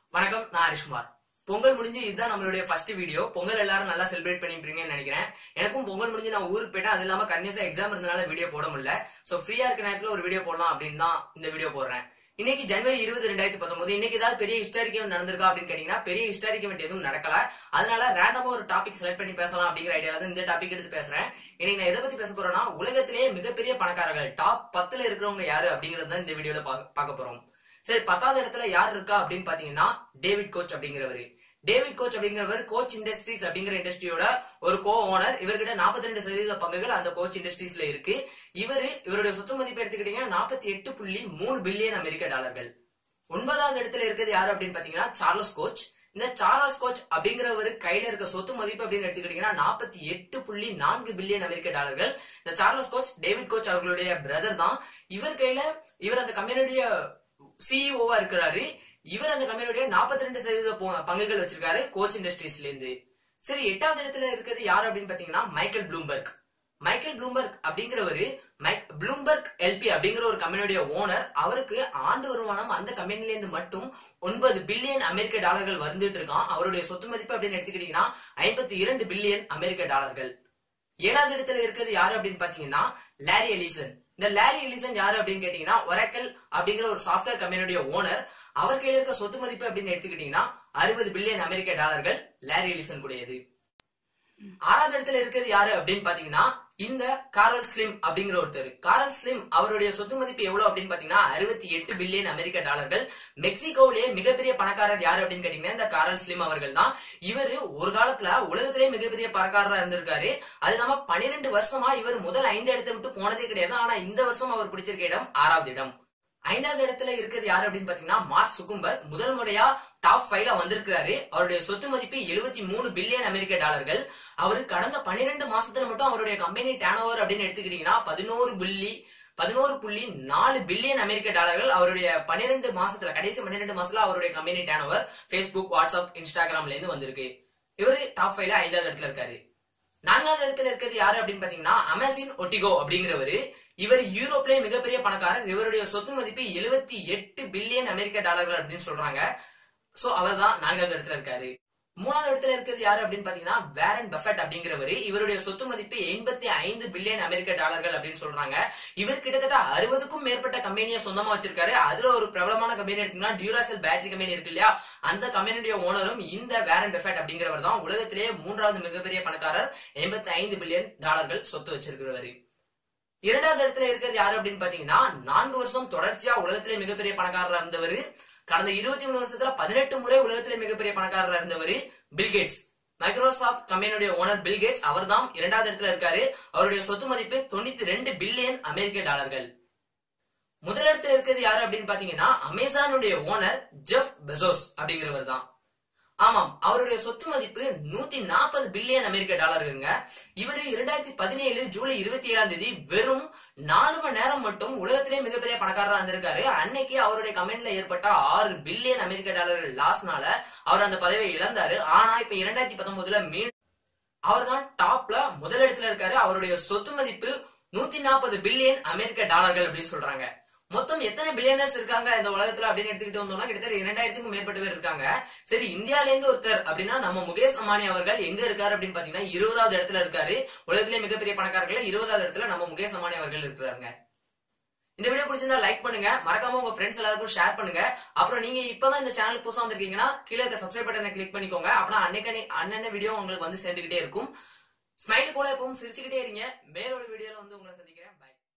வணக்கம் நான் ஹரிஷ்குமார் பொங்கல் முடிஞ்சு இதுதான் நம்மளுடைய ஃபர்ஸ்ட் வீடியோ பொங்கல் எல்லாரும் நல்லா செலிப்ரேட் பண்ணிருப்பீங்கன்னு நினைக்கிறேன் எனக்கும் பொங்கல் முடிஞ்சு நான் ஊருக்கு போயிட்டேன் அது இல்லாம கன்னியஸா எக்ஸாம் இருந்தனால வீடியோ போட முடியல சோ ஃப்ரீயா இருக்க நேரத்துல ஒரு வீடியோ போடலாம் அப்படின்னு தான் இந்த வீடியோ போடுறேன் இன்னைக்கு ஜனவரி இருபது ரெண்டாயிரத்தி பத்தொன்பது இன்னைக்கு ஏதாவது பெரிய ஹிஸ்டாரிக் event நடந்திருக்கா அப்படின்னு கேட்டீங்கன்னா பெரிய ஹிஸ்டாரிக் event எதுவும் நடக்கல அதனால ரேண்டமா ஒரு டாபிக் செலக்ட் பண்ணி பேசலாம் அப்படிங்கிற ஐடியால தான் இந்த டாபிக் எடுத்து பேசுறேன் இன்னைக்கு நான் எதை பத்தி பேச போறேன்னா உலகத்திலேயே மிகப்பெரிய பணக்காரர்கள் டாப் பத்துல இருக்கிறவங்க யாரு அப்படிங்கறது தான் இந்த வீடியோல பார்க்க போறோம் சரி பத்தாவது இடத்துல யார் இருக்கா அப்படின்னு பாத்தீங்கன்னா டேவிட் கோச் அப்படிங்கிறவரு டேவிட் கோச் அப்படிங்கிறவர் கோச் இண்டஸ்ட்ரீஸ் அப்படிங்கிற இண்டஸ்ட்ரியோட ஒரு கோ ஓனர் இவர்கிட்ட 42% ரெண்டு சதவீத பங்குகள் அந்த கோச் இண்டஸ்ட்ரீஸ்ல இருக்கு இவரு இவருடைய சொத்து மதிப்பு எடுத்துக்கிட்டீங்கன்னா நாற்பத்தி எட்டு புள்ளி மூணு பில்லியன் அமெரிக்க டாலர்கள் ஒன்பதாவது இடத்துல இருக்கிறது யாரு அப்படின்னு பாத்தீங்கன்னா சார்லஸ் கோச் இந்த சார்லஸ் கோச் அப்படிங்கிறவரு கையில இருக்க சொத்து மதிப்பு அப்படின்னு எடுத்துக்கிட்டீங்கன்னா நாற்பத்தி எட்டு புள்ளி நான்கு பில்லியன் அமெரிக்க டாலர்கள் இந்த சார்லஸ் கோச் டேவிட் கோச் அவர்களுடைய பிரதர் தான் இவர் கையில இவர் அந்த கம்பெனியுடைய சிஇஓவா இருக்கிறாரு இவர் அந்த கம்பெனியுடைய 42% ரெண்டு சதவீத போ- பங்குகள் வச்சிருக்காரு கோச் இண்டஸ்ட்ரீஸ்ல இருந்து சரி எட்டாவது இடத்துல இருக்கிறது யாரு அப்படின்னு பாத்தீங்கன்னா மைக்கேல் ப்ளூம்பர்க் மைக்கேல் ப்ளூம்பர்க் அப்படிங்கிறவரு மைக் ப்ளூம்பர்க் எல்பி அப்படிங்கிற ஒரு கம்பெனியுடைய ஓனர் அவருக்கு ஆண்டு வருமானம் அந்த கம்பெனில இருந்து மட்டும் ஒன்பது பில்லியன் அமெரிக்க டாலர்கள் வந்துட்டு இருக்கான் அவருடைய சொத்து மதிப்பு அப்படின்னு எடுத்துக்கிட்டீங்கன்னா ஐம்பத்தி இரண்டு பில்லியன் அமெரிக்க டாலர்கள் ஏழாவது இடத்துல இருக்கிறது யாரு அப்படின்னு பாத்தீங்கன்னா லாரி எலிசன் இந்த லாரி எலிசன் யாரு அப்படின்னு கேட்டீங்கன்னா ஒரக்கல் அப்படிங்கிற ஒரு சாஃப்ட்வேர் கம்பெனியுடைய ஓனர் அவர் கையில இருக்க சொத்து மதிப்பு அப்படின்னு எடுத்துக்கிட்டீங்கன்னா அறுபது பில்லியன் அமெரிக்க டாலர்கள் லாரி எலிசன் கூடியது ஆறாவது இடத்துல இருக்கிறது யாரு அப்படின்னு பாத்தீங்கன்னா இந்த காரல் ஸ்லிம் அப்படிங்கிற ஒருத்தர் காரல் ஸ்லிம் அவருடைய சொத்து மதிப்பு எவ்வளவு அப்படின்னு பாத்தீங்கன்னா அறுபத்தி எட்டு பில்லியன் அமெரிக்க டாலர்கள் மெக்சிகோவிலேயே மிகப்பெரிய பணக்காரர் யாரு அப்படின்னு கேட்டீங்கன்னா இந்த காரல் ஸ்லிம் அவர்கள் தான் இவரு ஒரு காலத்துல உலகத்திலேயே மிகப்பெரிய பணக்காரரா இருந்திருக்காரு அது இல்லாம பன்னிரெண்டு வருஷமா இவர் முதல் ஐந்து இடத்தை விட்டு போனதே கிடையாது ஆனா இந்த வருஷம் அவர் பிடிச்சிருக்க இடம் ஆறாவது இடம் ஐந்தாவது இடத்துல இருக்கிறது யாரு அப்படின்னு பாத்தீங்கன்னா மார்க் சுகும்பர் முதல் முறையா டாப் ஃபைவ்ல வந்திருக்கிறாரு அவருடைய சொத்து மதிப்பு எழுபத்தி மூணு பில்லியன் அமெரிக்க டாலர்கள் அவரு கடந்த பன்னிரெண்டு மாசத்துல மட்டும் அவருடைய கம்பெனி டேன் ஓவர் அப்படின்னு எடுத்துக்கிட்டீங்கன்னா பதினோரு புள்ளி பதினோரு புள்ளி நாலு பில்லியன் அமெரிக்க டாலர்கள் அவருடைய பன்னிரெண்டு மாசத்துல கடைசி பன்னிரெண்டு மாசத்துல அவருடைய company turnover Facebook WhatsApp இன்ஸ்டாகிராம்ல இருந்து வந்திருக்கு இவரு டாப் ஃபைவ்ல ஐந்தாவது இடத்துல இருக்காரு நான்காவது இடத்துல இருக்கிறது யாரு அப்படின்னு பாத்தீங்கன்னா அமேசின் ஒட்டிகோ அப்படிங்கிறவரு இவர் யூரோப்லயே மிகப்பெரிய பணக்காரர் இவருடைய சொத்து மதிப்பு எழுபத்தி எட்டு பில்லியன் அமெரிக்க டாலர்கள் அப்படின்னு சொல்றாங்க சோ அவர் தான் நான்காவது இடத்துல இருக்காரு மூணாவது இடத்துல இருக்கிறது யாரு அப்படின்னு பாத்தீங்கன்னா வேரன் பஃபட் அப்படிங்கிறவரு இவருடைய சொத்து மதிப்பு எண்பத்தி ஐந்து பில்லியன் அமெரிக்க டாலர்கள் அப்படின்னு சொல்றாங்க இவர் கிட்டத்தட்ட அறுபதுக்கும் மேற்பட்ட கம்பெனியை சொந்தமா வச்சிருக்காரு அதுல ஒரு பிரபலமான கம்பெனி எடுத்தீங்கன்னா டியூராசெல் பேட்டரி கம்பெனி இருக்கு இல்லையா அந்த கம்பெனியுடைய ஓனரும் இந்த வேரன் பெஃபட் அப்படிங்கிறவர் தான் உலகத்திலேயே மூன்றாவது மிகப்பெரிய பணக்காரர் எண்பத்தி ஐந்து பில்லியன் டாலர்கள் சொத்து வச்சிருக்கிறவரு இரண்டாவது இடத்துல இருக்கிறது யாரு அப்படின்னு பாத்தீங்கன்னா நான்கு வருஷம் தொடர்ச்சியா உலகத்திலே மிகப்பெரிய பணக்காரரா இருந்தவர் கடந்த இருபத்தி மூணு வருஷத்துல பதினெட்டு முறை உலகத்திலே மிகப்பெரிய பணக்காரரா இருந்தவர் பில்கேட்ஸ் மைக்ரோசாஃப்ட் கம்பெனியுடைய ஓனர் பில்கேட்ஸ் அவர் தான் இரண்டாவது இடத்துல இருக்காரு அவருடைய சொத்து மதிப்பு தொண்ணூத்தி ரெண்டு பில்லியன் அமெரிக்க டாலர்கள் முதலிடத்துல இருக்கிறது யாரு அப்படின்னு பாத்தீங்கன்னா அமேசானுடைய ஓனர் ஜெஃப் பெசோஸ் அப்படிங்கிறவர் தான் ஆமாம் அவருடைய சொத்து மதிப்பு நூத்தி நாற்பது பில்லியன் அமெரிக்க டாலருங்க இவரு இரண்டாயிரத்தி பதினேழு ஜூலை இருபத்தி ஏழாம் தேதி வெறும் நாலு மணி நேரம் மட்டும் உலகத்திலே மிகப்பெரிய பணக்காரரா இருந்திருக்காரு அன்னைக்கு அவருடைய கமெண்ட்ல ஏற்பட்ட ஆறு பில்லியன் அமெரிக்க டாலர்கள் லாஸ்னால அவர் அந்த பதவியை இழந்தாரு ஆனா இப்ப இரண்டாயிரத்தி பத்தொன்பதுல மீண்டும் அவர் தான் டாப்ல முதலிடத்துல இருக்காரு அவருடைய சொத்து மதிப்பு நூத்தி நாற்பது பில்லியன் அமெரிக்க டாலர்கள் அப்படின்னு சொல்றாங்க மொத்தம் எத்தனை பில்லியனர்ஸ் இருக்காங்க இந்த உலகத்துல அப்படின்னு எடுத்துக்கிட்டு வந்தோம்னா கிட்டத்தட்ட இரண்டாயிரத்துக்கும் மேற்பட்ட பேர் இருக்காங்க சரி இந்தியால இருந்து ஒருத்தர் அப்படின்னா நம்ம முகேஷ் அம்பானி அவர்கள் எங்க இருக்காரு அப்படின்னு பாத்தீங்கன்னா இருபதாவது இடத்துல இருக்காரு உலகத்திலே மிகப்பெரிய பணக்காரர்கள் இருபதாவது இடத்துல நம்ம முகேஷ் அம்பானி அவர்கள் இருக்கிறாங்க இந்த வீடியோ பிடிச்சிருந்தா லைக் பண்ணுங்க மறக்காம உங்க ஃப்ரெண்ட்ஸ் எல்லாருக்கும் ஷேர் பண்ணுங்க அப்புறம் நீங்க இப்பதான் இந்த சேனல் புதுசா வந்திருக்கீங்கன்னா கீழே இருக்க சப்ஸ்கிரைப் பட்டனை கிளிக் பண்ணிக்கோங்க அப்புறம் அன்னைக்கு அண்ணன் வீடியோ உங்களுக்கு வந்து சேர்ந்துகிட்டே இருக்கும் ஸ்மைல் போல எப்பவும் சிரிச்சுக்கிட்டே இருங்க மேலோட வீடியோல வந்து உங்களை சந்திக்கிறேன் பை